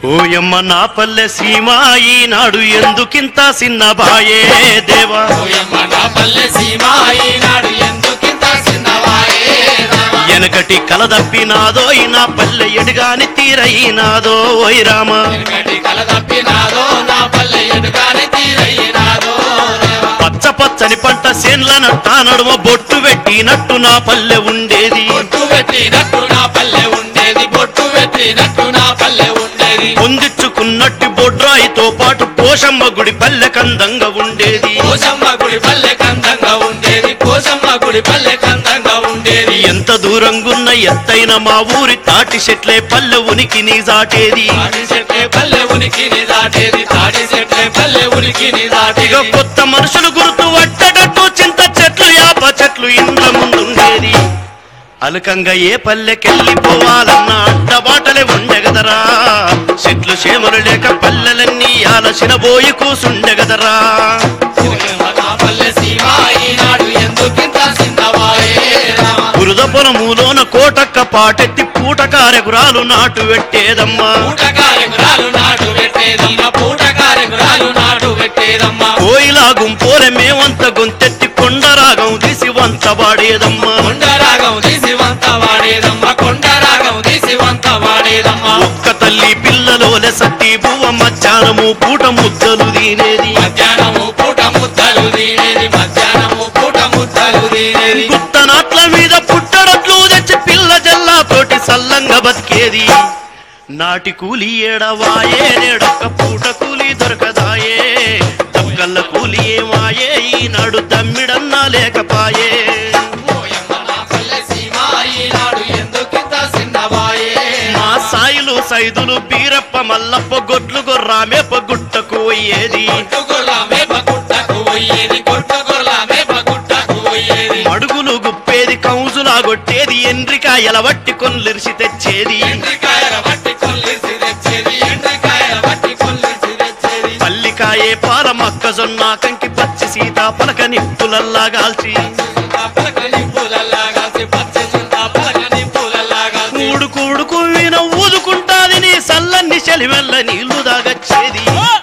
ఓయమ్మ నా పల్లె సీమ ఈనాడు ఎందుకింత చిన్న బాయే దేవా ఓయమ్మ నా పల్లె సీమ ఈనాడు ఎందుకింత చిన్నవాయే రామ. వెనకటి కలదప్పినాదో ఈ నా పల్లె ఎడుగాని తీరయినాదో ఓయ్ రామ వెనుకటి కల తప్పినాదో నా పల్లె ఎదుగానే తీరయ్యినాదో దేవా. పచ్చ పచ్చని పంట సేన్ల నట్ట నడుమ బొట్టు పెట్టినట్టు నా పల్లె ఉండేది బొట్టు పెట్టినట్టు నా పల్లె ఉండేది బొట్టు పెట్టినట్టు నా పల్లె ఉండేది పొందిచ్చుకున్నట్టు బొడ్రాయితో పాటు పోషమ్మ గుడి పల్లె కందంగా ఉండేది కోసమ్మ గుడి పల్లె కందంగా ఉండేది కోసమ్మ గుడి పల్లె కందంగా ఉండేది ఎంత దూరంగున్న ఎత్తైన మా ఊరి తాటి చెట్లే పల్లె ఉనికిని దాటేది తాడి చెట్లే పల్లె ఉనికిని దాటేది తాడి చెట్లే పల్లె ఉనికిని ఇక దాటేది కొత్త మనుషులు గుర్తు పట్టేటట్టు చింత చెట్లు యాప చెట్లు ఇండ్ల ముందుండేది అలకంగా ఏ పల్లెకెళ్ళిపోవాలన్న అడ్డబాటలే ఉండెగదరా చెట్లు చేమలు లేక పల్లెలన్నీ ఆలసిన బోయి కూసుండెగదరా నా పల్లె సీమ ఈనాడు ఎందుకింత చిన్నవాయే రామ బురద పొలములోన కోటక్క పాటెత్తి పూటకారెగురాలు నాటు పెట్టేదమ్మా పూట కార్యకురాలు నాటు పెట్టేదమ్మ పూట కార్యకురాలు నాటు పెట్టేదమ్మ కోయిలా గుంపోలే మేమంత గొంతెత్తి కొండరాగం తీసి వంత వాడేదమ్మా కొండ రాగం తీసి వంత వాడేదమ్మ కొండ రాగం తీసి వంత వాడేదమ్మ ఒక్క తల్లి పిల్లలోలే సత్తి బువ్వ మధ్యాహ్నము పూట ముద్దలు తినేది మధ్యాహ్నము పూట ముద్దలు తినేది మధ్యాహ్నము పూట ముద్దలు తినేది గుత్తనాట్ల మీద పుట్టడట్లు తెచ్చి పిల్ల జల్లా తోటి సల్లంగా బతికేది నాటి కూలి ఏడవాయే నేడొక్క పూట కూలి దొరకదాయే దక్కల్ల కూలి ఏమాయే ఈనాడు దమ్మిడన్నా లేకపాయే ఓయమ్మ నా పల్లె సీమ ఈనాడు ఎందుకింత చిన్నవాయే మా సాయిలు సైదులు బీరప్ప మల్లప్ప గొడ్లు గొర్రామేప గుట్టకు పోయేది కొట్టుగొర్ల మేప గుట్టకు పోయేది కొట్టుగొర్ల మేప గుట్టకు పోయేది మడుగులు గుప్పేది కౌజులా కొట్టేది ఎండ్రికాయల వట్టి కొన్లిరిసి తెచ్చేది ఎండ్రికాయల బట్టి కొల్లిసి తెచ్చేది ఎండ్రికాయల బట్టి కొల్లిసి తెచ్చేది పల్లికాయే పాల మొక్కజొన్న కంకి పచ్చి సీత పలక నిప్పులల్లా గాల్చి పలక నిప్పులల్లా కాసి పచ్చ చుంట పలక నిప్పులల్లా కాసి కూడు కూడు కువ్విన ఊదుకుంటాది నీ సల్లన్ని చెలిమెల్ల నీళ్లు దాగచ్చేది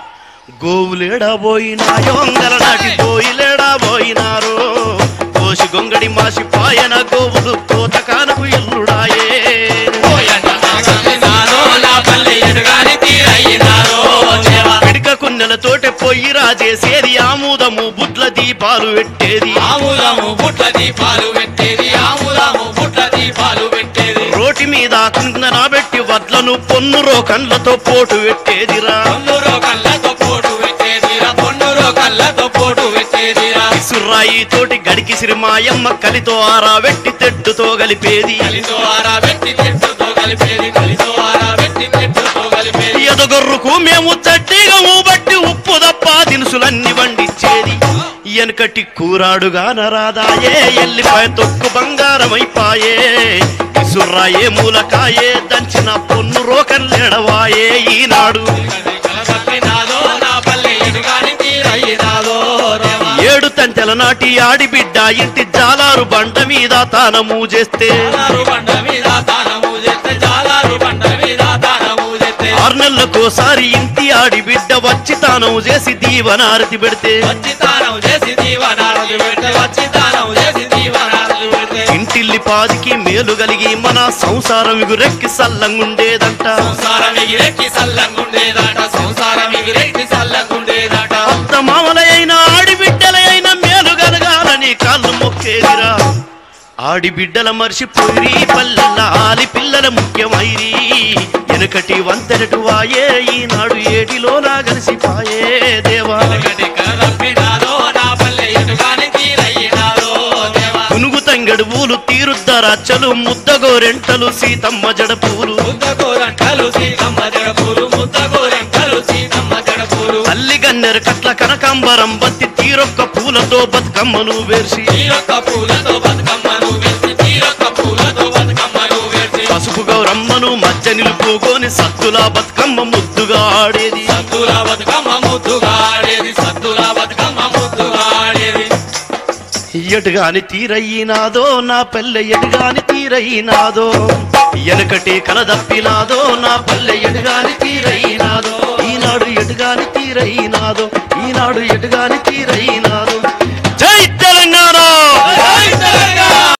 గోవులేడా పోయినాయో అంగల నాటి పోయిలేడా పోయినారో కోసి గొంగడి మాసి పాయన గోవులు కోత కానకు ఎల్లుడాయే పోయంట నా పల్లె నాలో నా పల్లె ఎడుగాని తీరయ్యినారో దేవా పిడిక కున్నెలతోటే పొయ్యి రాజేసేది ఆమూదము బుట్ల దీపాలు పెట్టేది ఆముదము బుట్ల దీపాలు పెట్టేది ఆముదము బుట్ల దీపాలు పెట్టేది రోటి మీద కుందన పెట్టి వడ్లను పొన్నురో కండ్లతో పోటు పెట్టేదిరా పొన్నురో కళ్ళతో పోటు పెట్టేదిరా పొన్నురో కళ్ళతో పోటు పెట్టేదిరా సుర్రాయి తోటి గడికి సిరిమాయమ్మ కలితో ఆరా వెట్టి తెడ్డుతో కలిపేది కలితో ఆరా పెట్టి చెట్టుతో కలిపేది కలితో ఆరా పెట్టి చెట్టుతో కలిపేది ఎదగొర్రుకు మేము చట్టిగా బట్టి ఉప్పు దప్ప దినుసులన్నీ వండిచ్చేది వెనకటి కూరాడుగా నరాదాయే ఎల్లిపాయ తొక్కు బంగారమైపాయే సుర్రాయే మూలకాయే దంచిన పొన్ను రోకం లేడవాయే ఈనాడు కలబట్టినాదో నా పల్లె ఎడుగాని తీరయ్యినాదో దేవా ఏడు తంతెల నాటి ఆడిబిడ్డ ఇంటి జాలారు బండ మీద తానము చేస్తే జాలారు బండ మీద తానము చేస్తే జాలారు బండ మీద తానము చేస్తే ఆరు నెలలకోసారి ఇంటి ఆడిబిడ్డ వచ్చి తానము చేసి దీవనారతి పెడితే వచ్చి తానం చేసి దీవనారదు పెడితే వచ్చి తానం చేసి దీవనారదు పెడితే ఇంటిల్లి పాదికి మేలు కలిగి మన సంసారం ఎగురెక్కి సల్లంగుండేదంట సంసారం ఎగిరెక్కి సల్లంగుండేదాట సంసారం ఎగిరెక్కి సల్లంగుండేదాట అత్త మామలైన ఆడిబిడ్డలైన మేలు కలగాలని కాళ్ళు మొక్కేదిరా ఆడిబిడ్డల మర్చిపోయి పల్లెల ఆలి పిల్లల ముఖ్యమైరి వెనుకటి వంతెనటు వాయే ఈనాడు ఏటిలో నా కలిసిపాయే దేవా వెనకటి కలదప్పినాదో నా పల్లె ఎటుగాని తీరయ్యినాదో దేవా పునుగు తంగడు పూలు తీరుద్దరచ్చలు ముద్దగోరెంటలు సీతమ్మ జడపూలు ముద్దగోరంటలు సీతమ్మ జడపూలు ముద్దగోరంటలు సీతమ్మ జడపూలు తల్లి గన్నెర కట్ల కనకాంబరం బత్తి తీరొక్క పూలతో బతుకమ్మను వేర్చి తీరొక్క పూలతో బతుకమ్మను వేసి తీరొక్క పూలతో బతుకమ్మను వేసి పసుపు గౌరమ్మను మధ్య నిలుపుకొని సత్తులా బతుకమ్మ ముద్దుగా ఆడేది సద్దుల బతుకమ్మ ముద్దుగా ఆడేది సద్దుల బతుకమ్మ ముద్దుగా ఆడేది ఎటుగాని తీరయ్యినాదో నా పల్లె ఎటుగాని తీరయ్యినాదో వెనకటి కలదప్పినాదో నా పల్లె ఎటుగాని తీరయ్యినాదో తీరైనాదో ఈనాడు ఎటుగాని తీరైనా